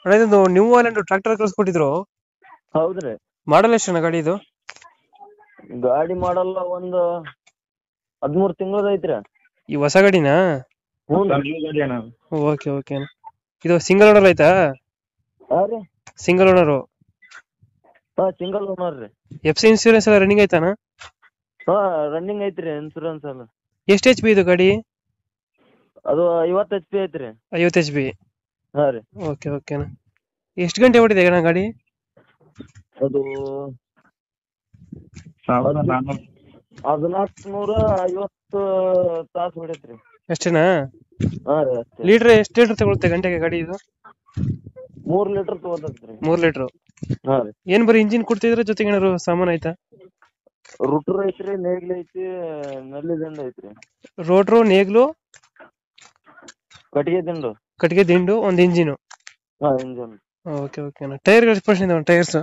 ಅಣ್ಣ ಇದೊಂದು new island tractor ಕಳ್ಸ್ಕೊಟ್ಟಿದ್ರು ಹೌದ್ರಿ ಮಾಡಲ್ ಎಷ್ಟು ಗಾಡಿ ಇದು ಗಾಡಿ ಮಾಡಲ್ಲ ಒಂದ್ ಹದ್ಮೂರ್ ತಿಂಗಳದ ಐತ್ರಿ ಈ ಹೊಸ ಗಾಡಿನಾ ಹ್ಞೂ ನ್ಯೂ ಗಾಡಿ ಅಣ್ಣ ಓಕೆ ಓಕೆ ಇದು ಸಿಂಗಲ್ ಓನರ್ ಆಯ್ತಾ ಹಾ ರೀ ಸಿಂಗಲ್ ಓನರು ಹಾ ಸಿಂಗಲ್ ಓನರ್ ರೀ ಎಫ್ ಸಿ ಇನ್ಸೂರೆನ್ಸ್ ಎಲ್ಲ ರನ್ನಿಂಗ್ ಆಯ್ತಾನ ಹಾ ರನ್ನಿಂಗ್ ಐತ್ರಿ ಇನ್ಸೂರೆನ್ಸ್ ಎಲ್ಲ ಎಷ್ಟು ಎಚ್ ಪಿ ಇದು ಗಾಡಿ ಅದು ಐವತ್ತು ಎಚ್ ಪಿ ಐತ್ರಿ ಐವತ್ತು ಎಚ್ ಪಿ ಹಾ ರೀ ಓಕೆ ಓಕೆನಾ ಎಷ್ಟು ಗಂಟೆ ಓಡಿದೆ ಅಣ್ಣ ಗಾಡಿ ಅದು ಸಾವಿರದ ನಾನ್ನೂರು ಹದಿನಾಲ್ಕು ನೂರ ಐವತ್ತು ತಾಸು ಹೊಡೈತ್ರಿ ಅಷ್ಟೇನಾ ಹಾ ರೀ ಅಷ್ಟೇ ಲೀಟ್ರ್ ಎಷ್ಟು ಲೀಟ್ರ್ ತಗೊಳುತ್ತೆ ಗಂಟೆಗೆ ಗಾಡಿ ಇದು ಮೂರ್ ಲೀಟರ್ ತಗೋತೈತ್ರಿ ಮೂರ್ ಲೀಟ್ರು ಹಾ ರೀ ಏನ್ ಬರೀ ಇಂಜಿನ್ ಕೊಡ್ತಿದ್ರೆ ಜೊತೆಗೆ ಏನಾದ್ರು ಸಾಮಾನು ಆಯ್ತಾ ರುಟ್ರ್ ಐತ್ರಿ ನೇಗ್ಲ್ ಐತಿ ನಲ್ಲಿ ದಂಡ ಐತ್ರಿ ರೋಟ್ರು ನೇಗ್ಲು ಕಟ್ಟಿಗೆ ದಿಂಡು ಕಟ್ಟಿಗೆ ದಿಂಡು ಒಂದು ಇಂಜಿನು ಹಾ ಇಂಜನ್ ಓಕೆ ಓಕೆ ಟೈರ್ ಎಷ್ಟು ಪರ್ಸೆಂಟ್ ಇದಾವೆ ಟೈರ್ಸ್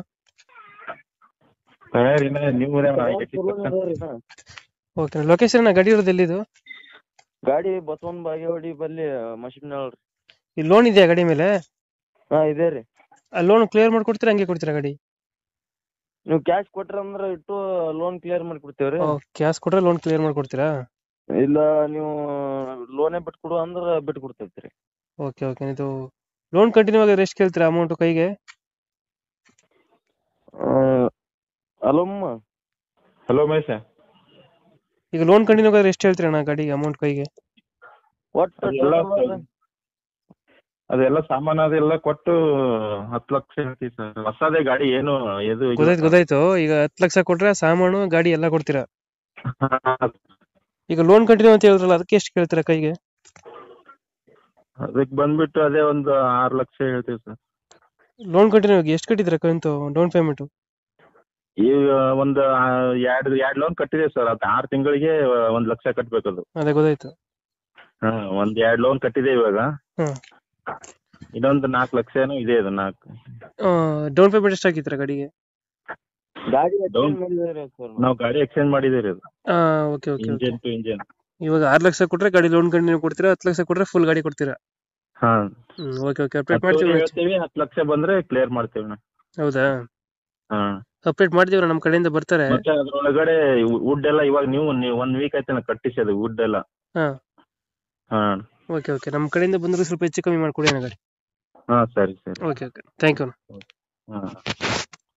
ಟೈರ್ ಇನ್ನ ನ್ಯೂ ಓಕೆ ಲೊಕೇಶನ್ ಗಾಡಿ ಇರೋದು ಎಲ್ಲಿದು ಗಾಡಿ ಬಸವನ್ ಬಾಗೇವಾಡಿ ಬಲ್ಲಿ ಮಷಿನ್ ರೀ ಈ ಲೋನ್ ಇದೆಯಾ ಗಾಡಿ ಮೇಲೆ ಹಾ ಇದೆ ರೀ ಆ ಲೋನ್ ಕ್ಲಿಯರ್ ಮಾಡ್ಕೊಡ್ತೀರಾ ಹಂಗೆ ಕೊಡ್ತೀರಾ ಗಾಡಿ ನೀವು ಕ್ಯಾಶ್ ಕೊಟ್ರ ಅಂದ್ರ ಇಟ್ಟು ಲೋನ್ ಕ್ಲಿಯರ್ ಮಾಡಿ ಕೊಡ್ತೇವ್ರಿ ಕ್ಯಾಶ್ ಕೊಟ್ರೆ ಲೋನ್ ಕ್ಲಿಯರ್ ಮಾಡ್ಕೊಡ್ತೀರಾ ಇಲ್ಲ ನೀವು ಲೋನೇ ಬಿಟ್ಟು ಕೊಡು ಅಂದ್ರ ಬಿಟ್ಟು ಕೊಡ್ತೈತ್ರಿ ಓಕೆ ಓಕೆ ಇದು ಲೋನ್ ಕಂಟಿನ್ಯೂ ಆಗಿದ್ರೆ ಎಷ್ಟು ಕೇಳ್ತೀರಾ ಅಮೌಂಟ್ ಕೈಗೆ ಅಲಮ್ಮ ಹಲೋ ಮಹೇಶ ಈಗ ಲೋನ್ ಕಂಟಿನ್ಯೂ ಆಗಿದ್ರೆ ಎಷ್ಟು ಹೇಳ್ತೀರಾ ಅಣ್ಣ ಗಾಡಿಗೆ ಅಮೌಂಟ್ ಕೈಗೆ ಒಟ್ಟು ಅದೆಲ್ಲ total ಅದೆಲ್ಲ ಸಾಮಾನು ಅದೆಲ್ಲ ಕೊಟ್ಟು ಹತ್ತು ಲಕ್ಷ ಹೇಳ್ತೀವಿ ಸರ್ ಹೊಸದೇ ಗಾಡಿ ಏನು ಇದು ಇದು- ಗೊತ್ತಾಯ್ತು ಗೊತ್ತಾಯ್ತು ಈಗ ಹತ್ತು ಲಕ್ಷ ಕೊಟ್ರೆ ಸಾಮಾನು ಗಾಡಿ ಎಲ್ಲ ಕೊಡ್ತೀರಾ ಈಗ ಲೋನ್ ಕಂಟಿನ್ಯೂ ಅಂತ ಹೇಳಿದ್ರಲ್ಲ ಅದಕ್ಕೆ ಎಷ್ಟು ಕೇಳ್ತೀರಾ ಕೈಗೆ ಅದಕ್ಕೆ ಬಂದ್ಬಿಟ್ಟು ಅದೇ ಒಂದು ಆರು ಲಕ್ಷ ಹೇಳ್ತೀವಿ ಸರ್ ಲೋನ್ ಕಂಟಿನ್ಯೂ ಆಗಿ ಎಷ್ಟು ಕಟ್ಟಿದ್ದೀರಾ ಕಂತು ಡೌನ್ ಪೇಮೆಂಟ್ ಈಗ ಒಂದು ಆ, ಎರಡು ಎರಡು ಲೋನ್ ಕಟ್ಟಿದೆ ಸರ್ ಅದು ಆರು ತಿಂಗಳಿಗೆ ಒಂದ್ ಲಕ್ಷ ಕಟ್ಬೇಕು ಅದು ಅದೇ ಗೊತ್ತಾಯ್ತು ಹಾ ಒಂದ್ ಎರಡ್ ಲೋನ್ ಕಟ್ಟಿದೆ ಇವಾಗ ಹ್ಮ್ ಇನ್ನೊಂದು ನಾಲ್ಕು ಲಕ್ಷ ಏನೋ ಇದೆ ಅದು ನಾಲ್ಕು ಡೌನ್ ಪೇಮೆಂಟ್ ಎಷ್ಟು ಹಾಕಿದ್ದೀರಾ ಗಾಡಿಗೆ ಗಾಡಿ Down- exchange ಮಾಡಿದೇವ್ರಿ ಸರ್ ನಾವು ಗಾಡಿ ಎಕ್ಸ್ಚೇಂಜ್ ಮಾಡಿದ್ದೀರಿ ಅದು okay okay okay engine to engine ಇವಾಗ ಆರು ಲಕ್ಷ ಕೊಟ್ರೆ ಗಾಡಿ ಲೋನ್ ಕಂಟಿನ್ಯೂ ಕೊಡ್ತೀರಾ ಹತ್ತು ಲಕ್ಷ ಕೊಟ್ರೆ ಫುಲ್ ಗಾಡಿ ಕೊಡ್ತೀರಾ ಹಾ ಹ್ಮ್ ಓಕೆ ಓಕೆ ಅಪ್ಡೇಟ್ ಹತ್ತುವರೆ ಮಾಡ್ತೀವಿ ಹೇಳ್ತೀವಿ ಹತ್ತು ಲಕ್ಷ ಬಂದ್ರೆ ಕ್ಲಿಯರ್ ಮಾಡ್ತೀವಿ ಅಣ್ಣ. ಹೌದಾ ಹಾ ಅಪ್ಡೇಟ್ ಮಾಡ್ತೀವಿ ನಮ್ಮ ಕಡೆಯಿಂದ ಬರ್ತಾರೆ ಮತ್ತೆ ಅದ್ರೊಳಗಡೆ ವುಡ್ ಎಲ್ಲ ಇವಾಗ ನೀವು ನೀವು ಒಂದ್ ವೀಕ್ ಆಯ್ತು ಕಟ್ಟಿಸಿ ಅದು ವುಡ್ ಎಲ್ಲ ಹಾ ಹಾ ಓಕೆ ಓಕೆ ನಮ್ಮ ಕಡೆಯಿಂದ ಬಂದ್ರೆ ಸ್ವಲ್ಪ ಹೆಚ್ಚು ಕಮ್ಮಿ ಮಾಡ್ಕೊಡಿ ಅಣ್ಣ ಗಾಡಿ ಹಾ ಸರಿ ಸರಿ ಓಕೆ ಓಕೆ ಥ್ಯಾಂಕ್ ಯು ಹಾ